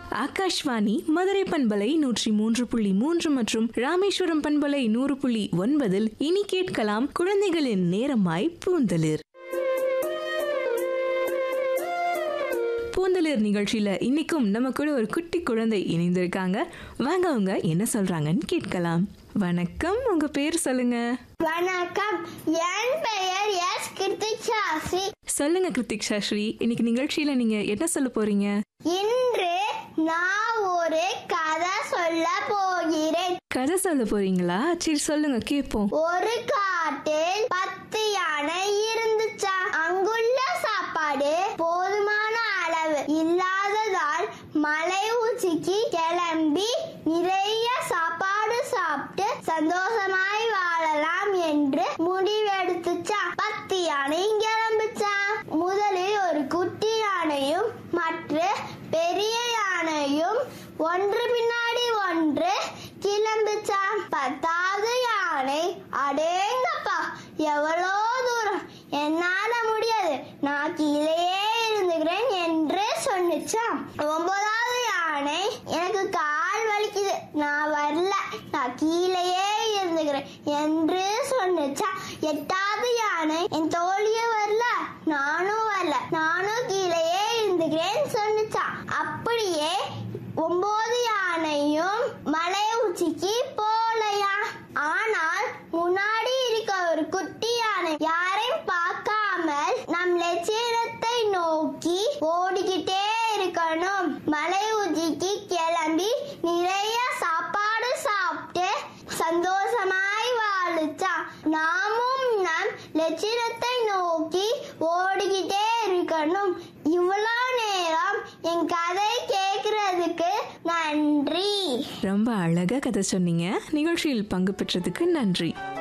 ஆகாஷ்வாணி மதுரை பண்பலை நூற்றி மூன்று புள்ளி மூன்று மற்றும் ராமேஸ்வரம் பண்பலை நூறு புள்ளி ஒன்பதில் இனி கேட்கலாம் குழந்தைகளின் நேரமாய் பூந்தளிர் பூந்தளிர் நிகழ்ச்சியில இன்னைக்கும் நம்ம கூட ஒரு குட்டி குழந்தை இணைந்திருக்காங்க வாங்க அவங்க என்ன சொல்றாங்கன்னு கேட்கலாம் வணக்கம் உங்க பேர் சொல்லுங்க வணக்கம் என் பெயர் எஸ் கிருத்திக்ஷாசி சொல்லுங்க கிருத்திக் சாஸ்ரீ இன்னைக்கு நிகழ்ச்சியில நீங்க என்ன சொல்ல போறீங்க இன்று நான் ஒரு கதை சொல்ல போகிறேன் கதை சொல்ல போறீங்களா சரி சொல்லுங்க கேட்போம் ஒரு காட்டில் பத்து யானை இருந்துச்சா அங்குள்ள சாப்பாடு போதுமான அளவு இல்லாததால் மலை உச்சிக்கு கிளம்பி நிறைய சாப்பாடு சாப்பிட்டு சந்தோஷமாய் வாழலாம் என்று முடிவெடுத்துச்சா பத்து யானையும் கிளம்புச்சா முதலில் ஒரு குட்டி யானையும் மற்ற பெரிய யானையும் ஒன்று பின்னாடி ஒன்று கிளம்புச்சா பத்தாவது யானை அடேங்கப்பா எவ்வளோ தூரம் என்னால முடியாது நான் கீழேயே இருந்துக்கிறேன் என்று சொன்னுச்சாம் ஒன்பதாவது யானை எனக்கு கால் வலிக்குது நான் வரல நான் கீழேயே இருந்துக்கிறேன் என்று சொன்னுச்சா எட்டாவது யானை என் தோழியே வரல நானும் வரல நானும் கீழேயே இருந்துக்கிறேன் சொன்னுச்சா அப்படியே ஒன்பது யானையும் மலை உச்சிக்கு போலையா ஆனால் முன்னாடி இருக்க ஒரு குட்டி யானை யாரையும் பார்க்காமல் நம் லட்சியத்தை நோக்கி ஓடிக்கிட்டே இருக்கணும் மலை உச்சிக்கு கிளம்பி நிறைய சாப்பாடு சாப்பிட்டு சந்தோஷமாய் வாழுச்சா நாமும் நம் லட்சியத்தை நோக்கி ஓடிக்கிட்டே இருக்கணும் இவ்வளோ நேரம் என் கதை கேட்கறதுக்கு நன்றி ரொம்ப அழகா கதை சொன்னீங்க நிகழ்ச்சியில் பங்கு பெற்றதுக்கு நன்றி